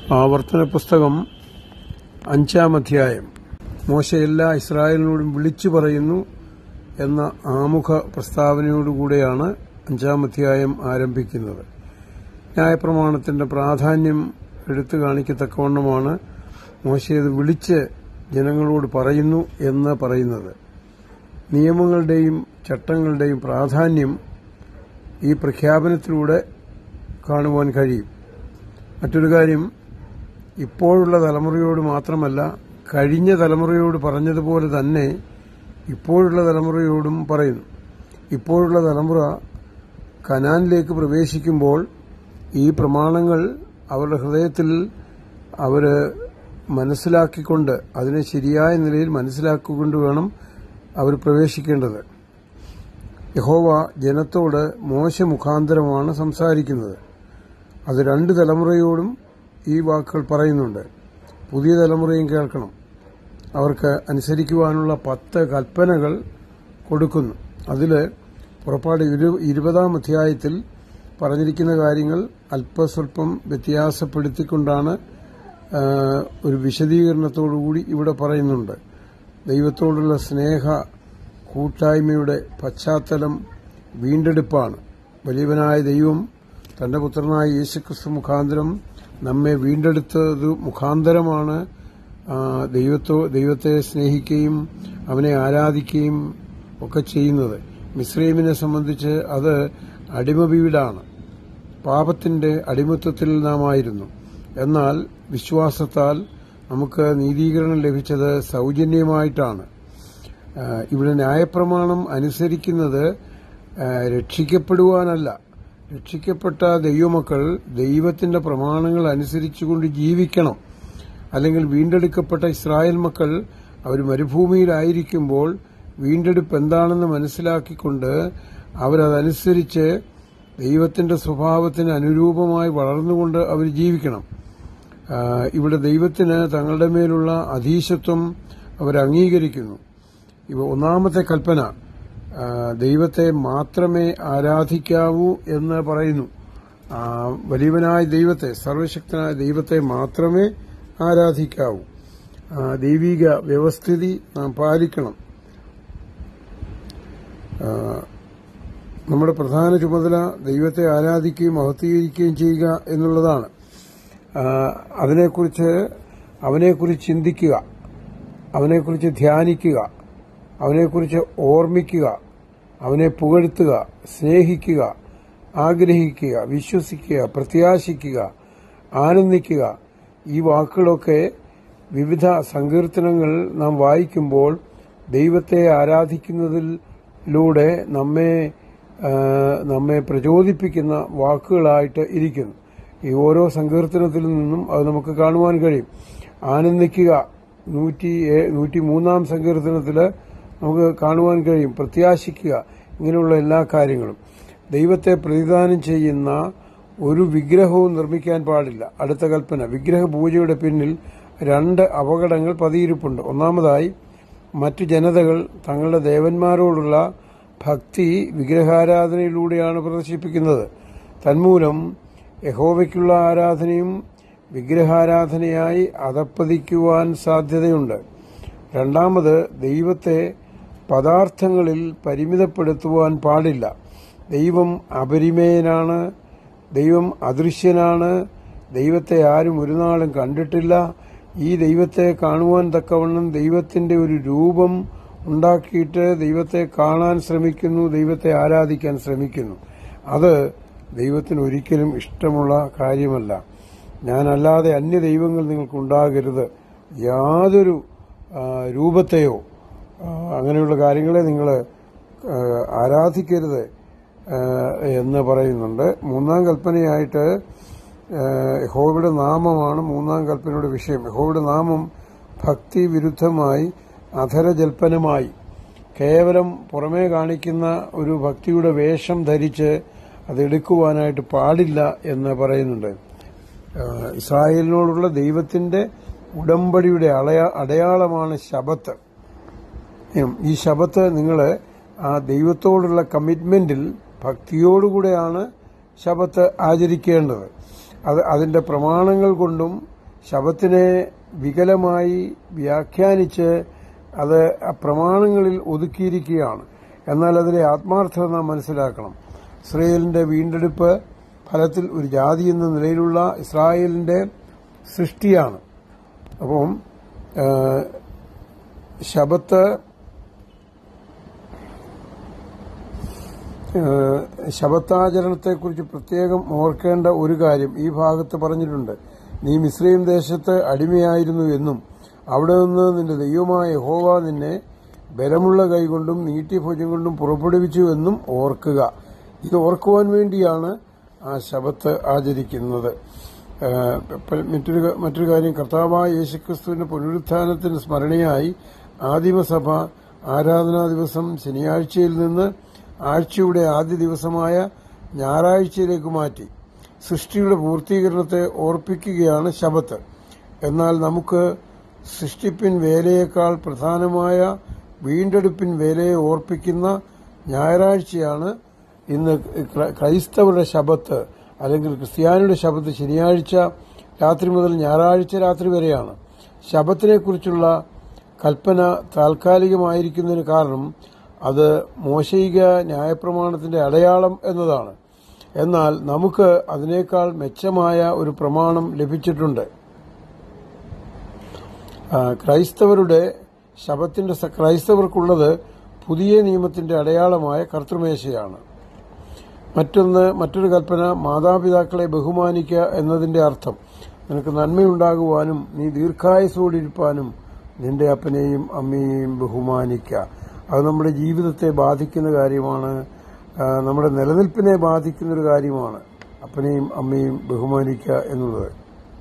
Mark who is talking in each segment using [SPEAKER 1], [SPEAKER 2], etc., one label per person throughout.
[SPEAKER 1] ആവർത്തന പുസ്തകം അഞ്ചാം അധ്യായം മോശ എല്ലാ ഇസ്രായേലിനോടും വിളിച്ചു പറയുന്നു എന്ന ആമുഖ പ്രസ്താവനയോടുകൂടെയാണ് അഞ്ചാം അധ്യായം ആരംഭിക്കുന്നത് ന്യായപ്രമാണത്തിന്റെ പ്രാധാന്യം എടുത്തു കാണിക്കത്തക്കവണ്ണമാണ് മോശയത് വിളിച്ച് ജനങ്ങളോട് പറയുന്നു എന്ന് പറയുന്നത് നിയമങ്ങളുടെയും ചട്ടങ്ങളുടെയും പ്രാധാന്യം ഈ പ്രഖ്യാപനത്തിലൂടെ കാണുവാൻ കഴിയും മറ്റൊരു കാര്യം ഇപ്പോഴുള്ള തലമുറയോട് മാത്രമല്ല കഴിഞ്ഞ തലമുറയോട് പറഞ്ഞതുപോലെ തന്നെ ഇപ്പോഴുള്ള തലമുറയോടും പറയുന്നു ഇപ്പോഴുള്ള തലമുറ കനാനിലേക്ക് പ്രവേശിക്കുമ്പോൾ ഈ പ്രമാണങ്ങൾ അവരുടെ ഹൃദയത്തിൽ അവർ മനസ്സിലാക്കിക്കൊണ്ട് അതിനെ ശരിയായ നിലയിൽ മനസ്സിലാക്കിക്കൊണ്ട് വേണം അവർ പ്രവേശിക്കേണ്ടത് യഹോവ ജനത്തോട് മോശ മുഖാന്തരമാണ് സംസാരിക്കുന്നത് അത് രണ്ട് തലമുറയോടും ഈ വാക്കുകൾ പറയുന്നുണ്ട് പുതിയ തലമുറയും കേൾക്കണം അവർക്ക് അനുസരിക്കുവാനുള്ള പത്ത് കൽപ്പനകൾ കൊടുക്കുന്നു അതിൽ പുറപ്പാട് ഇരു- ഇരുപതാം അധ്യായത്തിൽ പറഞ്ഞിരിക്കുന്ന കാര്യങ്ങൾ അല്പസ്വല്പം വ്യത്യാസപ്പെടുത്തിക്കൊണ്ടാണ് ആ, ഒരു വിശദീകരണത്തോടുകൂടി ഇവിടെ പറയുന്നുണ്ട് ദൈവത്തോടുള്ള സ്നേഹ കൂട്ടായ്മയുടെ പശ്ചാത്തലം വീണ്ടെടുപ്പാണ് വലിയവനായ ദൈവം തന്റെ പുത്രനായ യേശുക്രിസ്തു മുഖാന്തരം നമ്മെ വീണ്ടെടുത്തത് മുഖാന്തരമാണ് ആ, ദൈവത്തോ ദൈവത്തെ സ്നേഹിക്കുകയും അവനെ ആരാധിക്കുകയും ഒക്കെ ചെയ്യുന്നത് മിസ്രൈമിനെ സംബന്ധിച്ച് അത് അടിമ വീടാണ് പാപത്തിന്റെ അടിമത്വത്തിൽ നാം ആയിരുന്നു എന്നാൽ വിശ്വാസത്താൽ നമുക്ക് നീതീകരണം ലഭിച്ചത് സൗജന്യമായിട്ടാണ് ആ, ഇവിടെ ന്യായപ്രമാണം അനുസരിക്കുന്നത് ആ, രക്ഷിക്കപ്പെടുവാനല്ല രക്ഷിക്കപ്പെട്ട ദൈവമക്കൾ ദൈവത്തിന്റെ പ്രമാണങ്ങൾ അനുസരിച്ചുകൊണ്ട് ജീവിക്കണം അല്ലെങ്കിൽ വീണ്ടെടുക്കപ്പെട്ട ഇസ്രായേൽ മക്കൾ അവർ മരുഭൂമിയിലായിരിക്കുമ്പോൾ വീണ്ടെടുപ്പ് എന്താണെന്ന് മനസ്സിലാക്കിക്കൊണ്ട് അവരതനുസരിച്ച് ദൈവത്തിന്റെ സ്വഭാവത്തിന് അനുരൂപമായി വളർന്നുകൊണ്ട് അവർ ജീവിക്കണം ആ, ഇവിടെ ദൈവത്തിന് തങ്ങളുടെ മേലുള്ള അധീശത്വം അവർ അംഗീകരിക്കുന്നു ഇവ ഒന്നാമത്തെ കൽപ്പന ആ, ദൈവത്തെ മാത്രമേ ആരാധിക്കാവൂ എന്ന് പറയുന്നു ആ, വലിയവനായ ദൈവത്തെ സർവശക്തനായ ദൈവത്തെ മാത്രമേ ആരാധിക്കാവൂ ആ, ദൈവിക വ്യവസ്ഥിതി നാം പാലിക്കണം ആ, നമ്മുടെ പ്രധാന ചുമതല ദൈവത്തെ ആരാധിക്കുകയും മഹത്വീകരിക്കുകയും ചെയ്യുക എന്നുള്ളതാണ് ആ, അതിനെക്കുറിച്ച് അവനെക്കുറിച്ച് ചിന്തിക്കുക അവനെക്കുറിച്ച് ധ്യാനിക്കുക അവനെക്കുറിച്ച് ഓർമ്മിക്കുക അവനെ പുകഴ്ത്തുക സ്നേഹിക്കുക ആഗ്രഹിക്കുക വിശ്വസിക്കുക പ്രത്യാശിക്കുക ആനന്ദിക്കുക ഈ വാക്കുകളൊക്കെ വിവിധ സങ്കീർത്തനങ്ങൾ നാം വായിക്കുമ്പോൾ ദൈവത്തെ ആരാധിക്കുന്നതിലൂടെ നമ്മെ ആ, നമ്മെ പ്രചോദിപ്പിക്കുന്ന വാക്കുകളായിട്ട് ഇരിക്കുന്നു ഈ ഓരോ സങ്കീർത്തനത്തിൽ നിന്നും അത് നമുക്ക് കാണുവാൻ കഴിയും ആനന്ദിക്കുക നൂറ്റി ഏ- നൂറ്റി മൂന്നാം സങ്കീർത്തനത്തിൽ നമുക്ക് കാണുവാൻ കഴിയും പ്രത്യാശിക്കുക ഇങ്ങനെയുള്ള എല്ലാ കാര്യങ്ങളും ദൈവത്തെ പ്രതിദാനം ചെയ്യുന്ന ഒരു വിഗ്രഹവും നിർമ്മിക്കാൻ പാടില്ല അടുത്ത കൽപ്പന വിഗ്രഹ പൂജയുടെ പിന്നിൽ രണ്ട് അപകടങ്ങൾ പതിയിരിപ്പുണ്ട് ഒന്നാമതായി മറ്റു ജനതകൾ തങ്ങളുടെ ദേവന്മാരോടുള്ള ഭക്തി വിഗ്രഹാരാധനയിലൂടെയാണ് പ്രദർശിപ്പിക്കുന്നത് തന്മൂലം യഹോവയ്ക്കുള്ള ആരാധനയും വിഗ്രഹാരാധനയായി അധപ്പതിക്കുവാൻ സാധ്യതയുണ്ട് രണ്ടാമത് ദൈവത്തെ പദാർത്ഥങ്ങളിൽ പരിമിതപ്പെടുത്തുവാൻ പാടില്ല ദൈവം അപരിമേയനാണ് ദൈവം അദൃശ്യനാണ് ദൈവത്തെ ആരും ഒരു നാളും കണ്ടിട്ടില്ല ഈ ദൈവത്തെ കാണുവാൻ തക്കവണ്ണം ദൈവത്തിന്റെ ഒരു രൂപം ഉണ്ടാക്കിയിട്ട് ദൈവത്തെ കാണാൻ ശ്രമിക്കുന്നു ദൈവത്തെ ആരാധിക്കാൻ ശ്രമിക്കുന്നു അത് ദൈവത്തിന് ഒരിക്കലും ഇഷ്ടമുള്ള കാര്യമല്ല ഞാനല്ലാതെ അന്യ ദൈവങ്ങൾ നിങ്ങൾക്കുണ്ടാകരുത് യാതൊരു ആ, രൂപത്തെയോ ആ, അങ്ങനെയുള്ള കാര്യങ്ങളെ നിങ്ങൾ ആരാധിക്കരുത് ആ, എന്ന് പറയുന്നുണ്ട് മൂന്നാം കൽപ്പനയായിട്ട് ആ, യഹോവയുടെ നാമമാണ് മൂന്നാം കൽപ്പനയുടെ വിഷയം യഹോവയുടെ നാമം ഭക്തി വിരുദ്ധമായി അധരജൽപ്പനമായി കേവലം പുറമേ കാണിക്കുന്ന ഒരു ഭക്തിയുടെ വേഷം ധരിച്ച് അത് എടുക്കുവാനായിട്ട് പാടില്ല എന്ന് പറയുന്നുണ്ട് ആ, ഇസ്രായേലിനോടുള്ള ദൈവത്തിന്റെ ഉടമ്പടിയുടെ അളയ- അടയാളമാണ് ശബത്ത് ഉം, ഈ ശബത്ത് നിങ്ങൾ ആ ദൈവത്തോടുള്ള കമ്മിറ്റ്മെന്റിൽ ഭക്തിയോടുകൂടെയാണ് ശബത്ത് ആചരിക്കേണ്ടത് അത് അതിന്റെ പ്രമാണങ്ങൾ കൊണ്ടും ശബത്തിനെ വികലമായി വ്യാഖ്യാനിച്ച് അത് ആ പ്രമാണങ്ങളിൽ ഒതുക്കിയിരിക്കുകയാണ് എന്നാൽ അതിലെ ആത്മാർത്ഥത നാം മനസ്സിലാക്കണം ഇസ്രയേലിന്റെ വീണ്ടെടുപ്പ് ഫലത്തിൽ ഒരു ജാതി എന്ന നിലയിലുള്ള ഇസ്രായേലിന്റെ സൃഷ്ടിയാണ് അപ്പം ആ, ശബത്ത് ഏഹ് ശബത്താചരണത്തെക്കുറിച്ച് പ്രത്യേകം ഓർക്കേണ്ട ഒരു കാര്യം ഈ ഭാഗത്ത് പറഞ്ഞിട്ടുണ്ട് നീ മിസ്രൈം ദേശത്ത് അടിമയായിരുന്നു എന്നും അവിടെ നിന്ന് നിന്റെ ദൈവമായ യഹോവ നിന്നെ ബലമുള്ള കൈകൊണ്ടും നീട്ടിഭുജം കൊണ്ടും പുറപ്പെടുവിച്ചു എന്നും ഓർക്കുക ഇത് ഓർക്കുവാൻ വേണ്ടിയാണ് ആ ശബത്ത് ആചരിക്കുന്നത് ഏഹ് ഇപ്പോൾ മറ്റൊരു മറ്റൊരു കാര്യം കർത്താവായ യേശുക്രിസ്തുവിന്റെ പുനരുത്ഥാനത്തിന് സ്മരണയായി ആദിമസഭ ആരാധനാ ദിവസം ശനിയാഴ്ചയിൽ നിന്ന് ആഴ്ചയുടെ ആദ്യ ദിവസമായ ഞായറാഴ്ചയിലേക്ക് മാറ്റി സൃഷ്ടിയുടെ പൂർത്തീകരണത്തെ ഓർപ്പിക്കുകയാണ് ശബത്ത് എന്നാൽ നമുക്ക് സൃഷ്ടിപ്പിൻ വേലയേക്കാൾ പ്രധാനമായ വീണ്ടെടുപ്പിൻ വേലയെ ഓർപ്പിക്കുന്ന ഞായറാഴ്ചയാണ് ഇന്ന് ക്ര- ക്രൈസ്തവരുടെ ശബത്ത് അല്ലെങ്കിൽ ക്രിസ്ത്യാനിയുടെ ശബത്ത് ശനിയാഴ്ച രാത്രി മുതൽ ഞായറാഴ്ച രാത്രി വരെയാണ് ശബത്തിനെക്കുറിച്ചുള്ള കൽപ്പന താൽക്കാലികമായിരിക്കുന്നതിന് കാരണം അത് മോശയിക ന്യായപ്രമാണത്തിന്റെ അടയാളം എന്നതാണ് എന്നാൽ നമുക്ക് അതിനേക്കാൾ മെച്ചമായ ഒരു പ്രമാണം ലഭിച്ചിട്ടുണ്ട് ആ, ക്രൈസ്തവരുടെ ശബത്തിന്റെ സ- ക്രൈസ്തവർക്കുള്ളത് പുതിയ നിയമത്തിന്റെ അടയാളമായ കർത്തൃമേശയാണ് മറ്റൊന്ന് മറ്റൊരു കൽപ്പന മാതാപിതാക്കളെ ബഹുമാനിക്കുക എന്നതിന്റെ അർത്ഥം നിനക്ക് നന്മയുണ്ടാകുവാനും നീ ദീർഘായുസോടിരിപ്പാനും നിന്റെ അപ്പനെയും അമ്മയെയും ബഹുമാനിക്കുക അത് നമ്മുടെ ജീവിതത്തെ ബാധിക്കുന്ന കാര്യമാണ് ആ, നമ്മുടെ നിലനിൽപ്പിനെ ബാധിക്കുന്ന ഒരു കാര്യമാണ് അപ്പനെയും അമ്മയും ബഹുമാനിക്കുക എന്നുള്ളത്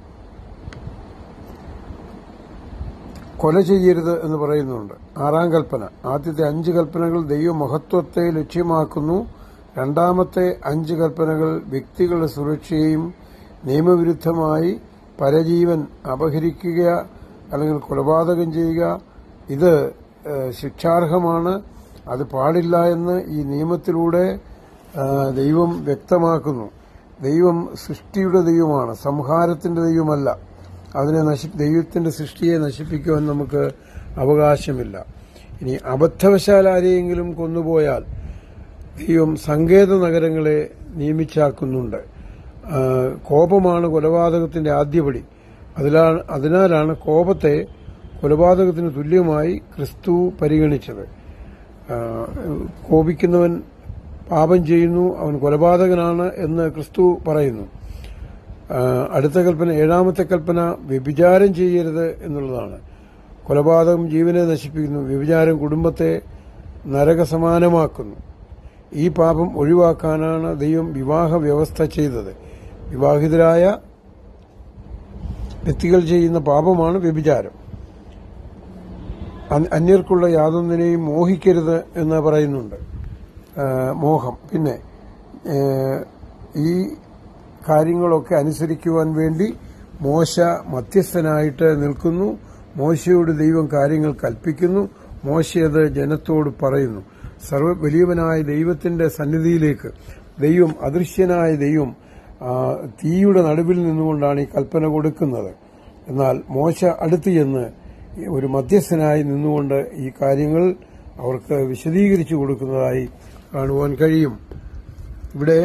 [SPEAKER 1] കൊല ചെയ്യരുത് എന്ന് പറയുന്നുണ്ട് ആറാം കൽപ്പന ആദ്യത്തെ അഞ്ച് കൽപ്പനകൾ ദൈവമഹത്വത്തെ ലക്ഷ്യമാക്കുന്നു രണ്ടാമത്തെ അഞ്ച് കൽപ്പനകൾ വ്യക്തികളുടെ സുരക്ഷയെയും നിയമവിരുദ്ധമായി പരജീവൻ അപഹരിക്കുക അല്ലെങ്കിൽ കൊലപാതകം ചെയ്യുക ഇത് ഏഹ്, ശിക്ഷാർഹമാണ് അത് പാടില്ല എന്ന് ഈ നിയമത്തിലൂടെ ആ, ദൈവം വ്യക്തമാക്കുന്നു ദൈവം സൃഷ്ടിയുടെ ദൈവമാണ് സംഹാരത്തിന്റെ ദൈവമല്ല അതിനെ നശി ദൈവത്തിന്റെ സൃഷ്ടിയെ നശിപ്പിക്കുവാൻ നമുക്ക് അവകാശമില്ല ഇനി അബദ്ധവശാൽ ആരെയെങ്കിലും കൊന്നുപോയാൽ ദൈവം സങ്കേത നഗരങ്ങളെ നിയമിച്ചാക്കുന്നുണ്ട് ആ, കോപമാണ് കൊലപാതകത്തിന്റെ ആദ്യപടി അതിലാണ് അതിനാലാണ് കോപത്തെ കൊലപാതകത്തിന് തുല്യമായി ക്രിസ്തു പരിഗണിച്ചത് ആ, കോപിക്കുന്നവൻ പാപം ചെയ്യുന്നു അവൻ കൊലപാതകനാണ് എന്ന് ക്രിസ്തു പറയുന്നു ആ, അടുത്ത കൽപ്പന ഏഴാമത്തെ കൽപ്പന വ്യഭിചാരം ചെയ്യരുത് എന്നുള്ളതാണ് കൊലപാതകം ജീവനെ നശിപ്പിക്കുന്നു വ്യഭിചാരം കുടുംബത്തെ നരകസമാനമാക്കുന്നു ഈ പാപം ഒഴിവാക്കാനാണ് ദൈവം വിവാഹ വ്യവസ്ഥ ചെയ്തത് വിവാഹിതരായ വ്യക്തികൾ ചെയ്യുന്ന പാപമാണ് വ്യഭിചാരം അന്യ- അന്യർക്കുള്ള യാതൊന്നിനെയും മോഹിക്കരുത് എന്ന് പറയുന്നുണ്ട് ആ, മോഹം പിന്നെ ഏ, ഈ കാര്യങ്ങളൊക്കെ അനുസരിക്കുവാൻ വേണ്ടി മോശ മധ്യസ്ഥനായിട്ട് നിൽക്കുന്നു മോശയോട് ദൈവം കാര്യങ്ങൾ കൽപ്പിക്കുന്നു മോശ അത് ജനത്തോട് പറയുന്നു സർവ വലിയവനായ ദൈവത്തിന്റെ സന്നിധിയിലേക്ക് ദൈവം അദൃശ്യനായ ദൈവം ആ, തീയുടെ നടുവിൽ നിന്നുകൊണ്ടാണ് ഈ കൽപ്പന കൊടുക്കുന്നത് എന്നാൽ മോശ അടുത്ത് ചെന്ന് ഒരു മധ്യസ്ഥനായി നിന്നുകൊണ്ട് ഈ കാര്യങ്ങൾ അവർക്ക് വിശദീകരിച്ചു കൊടുക്കുന്നതായി കാണുവാൻ കഴിയും ഇവിടെ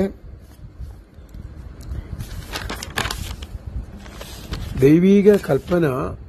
[SPEAKER 1] ദൈവീക കൽപ്പന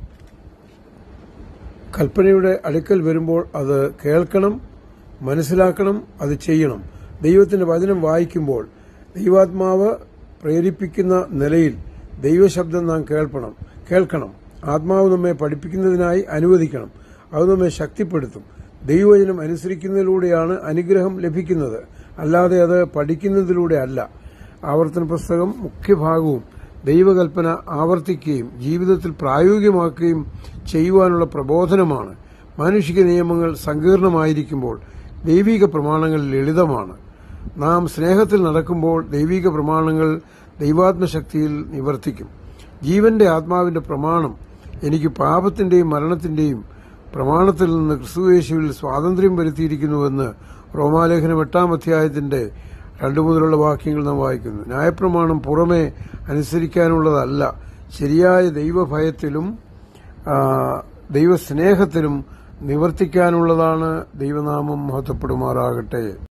[SPEAKER 1] കൽപ്പനയുടെ അടുക്കൽ വരുമ്പോൾ അത് കേൾക്കണം മനസ്സിലാക്കണം അത് ചെയ്യണം ദൈവത്തിന്റെ വചനം വായിക്കുമ്പോൾ ദൈവാത്മാവ് പ്രേരിപ്പിക്കുന്ന നിലയിൽ ദൈവശബ്ദം നാം കേൾക്കണം കേൾക്കണം ആത്മാവ് നമ്മെ പഠിപ്പിക്കുന്നതിനായി അനുവദിക്കണം അത് നമ്മെ ശക്തിപ്പെടുത്തും ദൈവവചനം അനുസരിക്കുന്നതിലൂടെയാണ് അനുഗ്രഹം ലഭിക്കുന്നത് അല്ലാതെ അത് പഠിക്കുന്നതിലൂടെ അല്ല ആവർത്തന പുസ്തകം മുഖ്യഭാഗവും ദൈവകൽപ്പന ആവർത്തിക്കുകയും ജീവിതത്തിൽ പ്രായോഗികമാക്കുകയും ചെയ്യുവാനുള്ള പ്രബോധനമാണ് മാനുഷിക നിയമങ്ങൾ സങ്കീർണമായിരിക്കുമ്പോൾ ദൈവിക പ്രമാണങ്ങൾ ലളിതമാണ് നാം സ്നേഹത്തിൽ നടക്കുമ്പോൾ ദൈവിക പ്രമാണങ്ങൾ ദൈവാത്മശക്തിയിൽ നിവർത്തിക്കും ജീവന്റെ ആത്മാവിന്റെ പ്രമാണം എനിക്ക് പാപത്തിന്റെയും മരണത്തിന്റെയും പ്രമാണത്തിൽ നിന്ന് ക്രിസ്തുയേശുവിൽ സ്വാതന്ത്ര്യം വരുത്തിയിരിക്കുന്നുവെന്ന് റോമാലേഖനം എട്ടാം അധ്യായത്തിന്റെ രണ്ടു മുതലുള്ള വാക്യങ്ങൾ നാം വായിക്കുന്നു ന്യായപ്രമാണം പുറമെ അനുസരിക്കാനുള്ളതല്ല ശരിയായ ദൈവഭയത്തിലും ആ, ദൈവസ്നേഹത്തിലും നിവർത്തിക്കാനുള്ളതാണ് ദൈവനാമം മഹത്വപ്പെടുമാറാകട്ടെ